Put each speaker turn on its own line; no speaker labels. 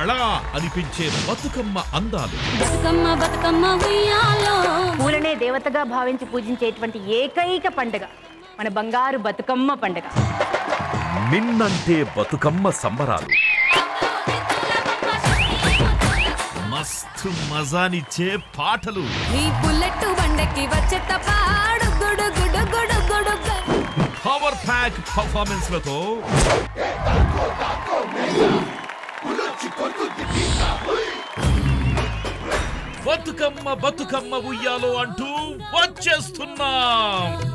కళ అనిపించే బతుకమ్మ అందాలు
బతుకమ్మ బతుకమ్మ ఉయ్యాలో
పూలనే దేవతగా భావించి పూజించేటువంటి ఏకైక పండుగ మన బంగారు బతుకమ్మ పండుగ
మిన్నంటే బతుకమ్మ సంబరాలు
మస్తు మజానిచ్చే పాటలు
ఈ బుల్లెట్ బండకి వచ్చే తపాడు గుడు గుడు గుడు గుడు
పవర్ ప్యాక్ పర్ఫార్మెన్స్ లతో బతుకమ్మ బతుకమ్మ ఉయ్యాలో అంటూ వచ్చేస్తున్నాం